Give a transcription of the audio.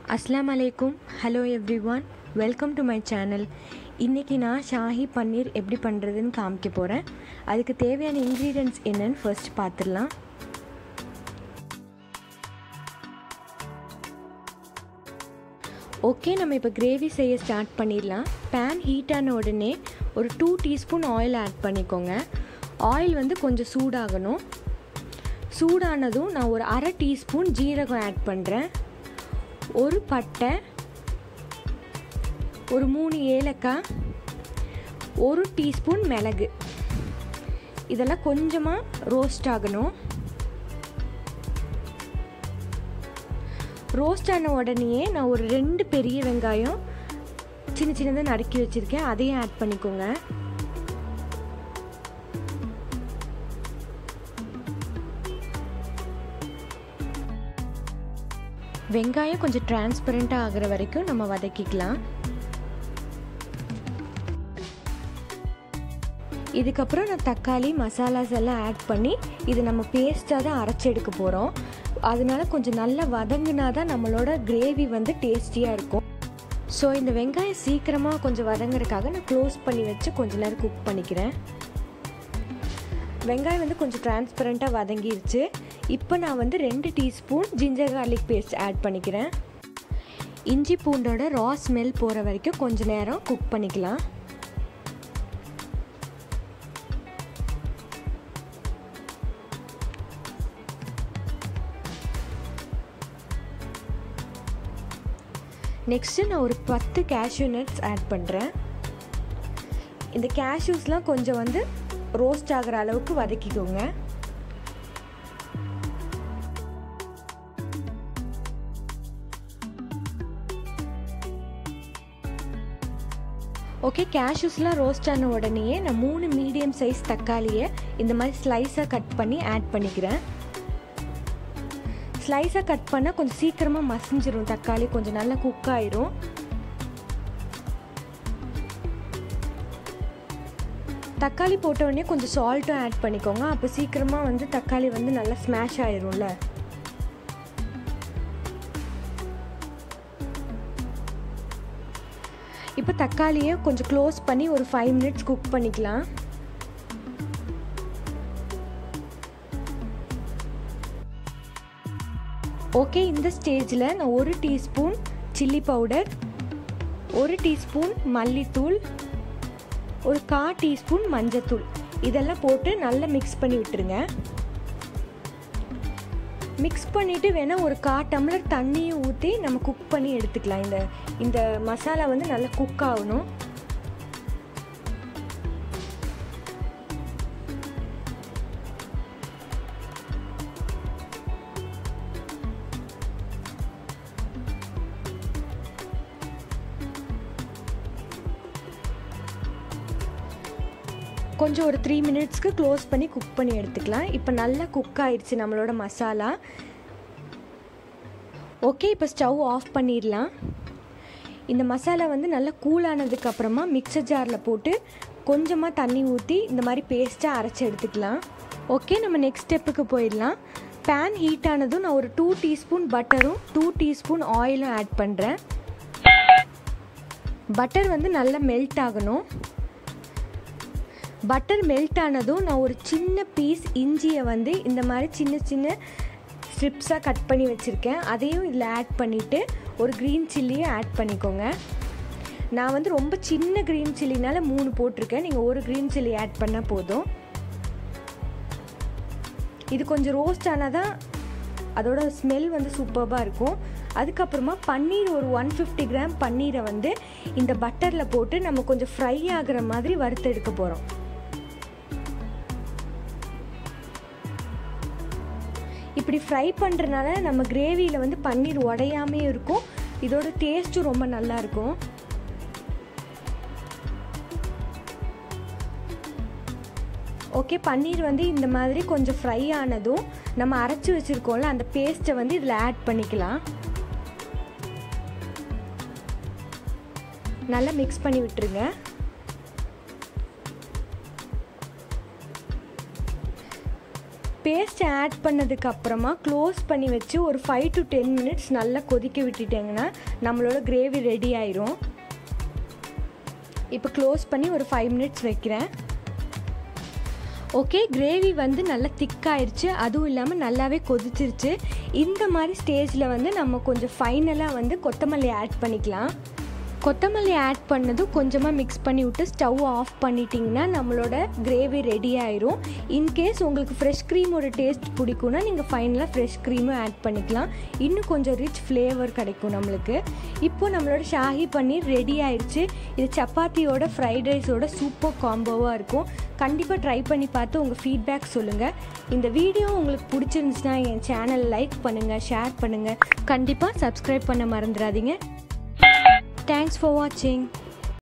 அஸ்லாம் அலைக்கும் hello everyone welcome to my channel இன்றைக்கி நான் ஷாஹி பன்னீர் எப்படி பண்ணுறதுன்னு காமிக்க போகிறேன் அதுக்கு தேவையான இன்க்ரீடியன்ட்ஸ் என்னன்னு ஃபர்ஸ்ட் பார்த்துடலாம் ஓகே நம்ம இப்போ கிரேவி செய்ய ஸ்டார்ட் பண்ணிடலாம் பேன் ஹீட் ஆன உடனே ஒரு டூ டீஸ்பூன் ஆயில் ஆட் பண்ணிக்கோங்க ஆயில் வந்து கொஞ்சம் சூடாகணும் சூடானதும் நான் ஒரு அரை டீஸ்பூன் ஜீரகம் ஆட் பண்ணுறேன் ஒரு பட்டை ஒரு மூணு ஏலக்காய் ஒரு டீஸ்பூன் மிளகு இதெல்லாம் கொஞ்சமாக ரோஸ்ட் ஆகணும் ரோஸ்ட் ஆன உடனேயே நான் ஒரு ரெண்டு பெரிய வெங்காயம் சின்ன சின்னதாக நறுக்கி வச்சுருக்கேன் அதையும் ஆட் பண்ணிக்கோங்க வெங்காயம் கொஞ்சம் டிரான்ஸ்பரண்ட்டாக ஆகிற வரைக்கும் நம்ம வதக்கிக்கலாம் இதுக்கப்புறம் நான் தக்காளி மசாலாஸ் எல்லாம் ஆட் பண்ணி இது நம்ம பேஸ்ட்டாக தான் அரைச்சி எடுக்க போகிறோம் அதனால கொஞ்சம் நல்லா வதங்கினா தான் நம்மளோட கிரேவி வந்து டேஸ்டியாக இருக்கும் ஸோ இந்த வெங்காயம் சீக்கிரமாக கொஞ்சம் வதங்குறதுக்காக நான் க்ளோஸ் பண்ணி வச்சு கொஞ்ச நேரம் குக் பண்ணிக்கிறேன் வெங்காயம் வந்து கொஞ்சம் டிரான்ஸ்பரண்ட்டாக வதங்கிருச்சு இப்போ நான் வந்து ரெண்டு teaspoon ginger garlic paste add பண்ணிக்கிறேன் இஞ்சி பூண்டோட ரா ஸ்மெல் போகிற வரைக்கும் கொஞ்ச நேரம் குக் பண்ணிக்கலாம் நெக்ஸ்ட்டு நான் ஒரு பத்து கேஷ்யூ நட்ஸ் ஆட் பண்ணுறேன் இந்த கேஷ்யூஸ்லாம் கொஞ்சம் வந்து ரோஸ்ட் ஆகிற அளவுக்கு வதக்கிக்கோங்க ஓகே கேஷ்யூஸ்லாம் ரோஸ்ட் ஆன உடனேயே நான் மூணு மீடியம் சைஸ் தக்காளியை இந்த மாதிரி ஸ்லைஸாக கட் பண்ணி ஆட் பண்ணிக்கிறேன் ஸ்லைஸாக கட் பண்ணால் கொஞ்சம் சீக்கிரமாக மசிஞ்சிரும் தக்காளி கொஞ்சம் நல்லா குக் ஆயிரும் தக்காளி போட்ட உடனே கொஞ்சம் சால்ட்டும் ஆட் பண்ணிக்கோங்க அப்போ சீக்கிரமாக வந்து தக்காளி வந்து நல்லா ஸ்மாஷ் ஆயிரும்ல இப்போ தக்காளியை கொஞ்சம் க்ளோஸ் பண்ணி ஒரு ஃபைவ் மினிட்ஸ் குக் பண்ணிக்கலாம் ஓகே இந்த ஸ்டேஜில் நான் ஒரு டீஸ்பூன் சில்லி பவுடர் ஒரு டீஸ்பூன் மல்லித்தூள் ஒரு கா டீஸ்பூன் மஞ்சத்தூள் இதெல்லாம் போட்டு நல்லா மிக்ஸ் பண்ணி விட்டுருங்க மிக்ஸ் பண்ணிவிட்டு வேணால் ஒரு கா டம்ளர் தண்ணியும் ஊற்றி நம்ம குக் பண்ணி எடுத்துக்கலாம் இந்த இந்த மசாலா வந்து நல்லா குக் ஆகணும் கொஞ்சம் ஒரு த்ரீ மினிட்ஸ்க்கு க்ளோஸ் பண்ணி குக் பண்ணி எடுத்துக்கலாம் இப்போ நல்லா குக் ஆயிடுச்சு நம்மளோட மசாலா ஓகே இப்போ ஸ்டவ் ஆஃப் பண்ணிடலாம் இந்த மசாலா வந்து நல்லா கூலானதுக்கு அப்புறமா மிக்சர் ஜாரில் போட்டு கொஞ்சமாக தண்ணி ஊற்றி இந்த மாதிரி பேஸ்ட்டாக அரைச்சி எடுத்துக்கலாம் ஓகே நம்ம நெக்ஸ்ட் ஸ்டெப்புக்கு போயிடலாம் பேன் ஹீட் ஆனதும் நான் ஒரு டூ டீஸ்பூன் பட்டரும் டூ டீஸ்பூன் ஆயிலும் ஆட் பண்ணுறேன் பட்டர் வந்து நல்லா மெல்ட் ஆகணும் பட்டர் மெல்ட் ஆனதும் நான் ஒரு சின்ன பீஸ் இஞ்சியை வந்து இந்த மாதிரி சின்ன சின்ன ஸ்ட்ரிப்ஸாக கட் பண்ணி வச்சுருக்கேன் அதையும் இதில் ஆட் பண்ணிவிட்டு ஒரு க்ரீன் சில்லியும் ஆட் பண்ணிக்கோங்க நான் வந்து ரொம்ப சின்ன க்ரீன் சில்லினால மூணு போட்டிருக்கேன் நீங்கள் ஒரு க்ரீன் சில்லி ஆட் பண்ணால் போதும் இது கொஞ்சம் ரோஸ்ட் ஆனால் தான் அதோட ஸ்மெல் வந்து சூப்பராக இருக்கும் அதுக்கப்புறமா பன்னீர் ஒரு ஒன் ஃபிஃப்டி கிராம் பன்னீரை வந்து இந்த பட்டரில் போட்டு நம்ம கொஞ்சம் ஃப்ரை ஆகிற மாதிரி வறுத்து எடுக்க போகிறோம் இப்படி ஃப்ரை பண்ணுறனால நம்ம கிரேவியில் வந்து பன்னீர் உடையாமே இருக்கும் இதோட டேஸ்ட்டும் ரொம்ப நல்லா இருக்கும் ஓகே பன்னீர் வந்து இந்த மாதிரி கொஞ்சம் ஃப்ரை ஆனதும் நம்ம அரைச்சி வச்சுருக்கோம்ல அந்த பேஸ்ட்டை வந்து இதில் ஆட் பண்ணிக்கலாம் நல்லா மிக்ஸ் பண்ணி விட்டுருங்க பேஸ்ட் பேஸ்ட் ஆட் பண்ணதுக்கு அப்புறமா க்ளோஸ் பண்ணி வச்சு ஒரு ஃபைவ் டு டென் மினிட்ஸ் நல்லா கொதிக்க விட்டுட்டேங்கன்னா நம்மளோட கிரேவி ரெடி ஆயிரும் இப்போ க்ளோஸ் பண்ணி ஒரு ஃபைவ் மினிட்ஸ் வைக்கிறேன் ஓகே கிரேவி வந்து நல்லா திக்காயிருச்சு அதுவும் இல்லாமல் நல்லாவே கொதிச்சிருச்சு இந்த மாதிரி ஸ்டேஜில் வந்து நம்ம கொஞ்சம் ஃபைனலாக வந்து கொத்தமல்லி ஆட் பண்ணிக்கலாம் கொத்தமல்லி ஆட் பண்ணதும் கொஞ்சமாக மிக்ஸ் பண்ணி விட்டு ஸ்டவ் ஆஃப் பண்ணிட்டிங்கன்னா நம்மளோட கிரேவி ரெடி ஆயிரும் இன்கேஸ் உங்களுக்கு ஃப்ரெஷ் க்ரீமோட டேஸ்ட் பிடிக்கும்னா நீங்கள் ஃபைனலாக ஃப்ரெஷ் க்ரீமும் ஆட் பண்ணிக்கலாம் இன்னும் கொஞ்சம் ரிச் ஃப்ளேவர் கிடைக்கும் நம்மளுக்கு இப்போ நம்மளோட ஷாஹி பன்னீர் ரெடி ஆயிடுச்சு இது சப்பாத்தியோட ஃப்ரைட் ரைஸோட சூப்பர் காம்போவாக இருக்கும் கண்டிப்பாக ட்ரை பண்ணி பார்த்து உங்கள் ஃபீட்பேக் சொல்லுங்கள் இந்த வீடியோ உங்களுக்கு பிடிச்சிருந்துச்சுன்னா என் சேனல் லைக் பண்ணுங்கள் ஷேர் பண்ணுங்கள் கண்டிப்பாக சப்ஸ்கிரைப் பண்ண மறந்துடாதீங்க தேங்க்ஸ் ஃபார் வாட்சிங்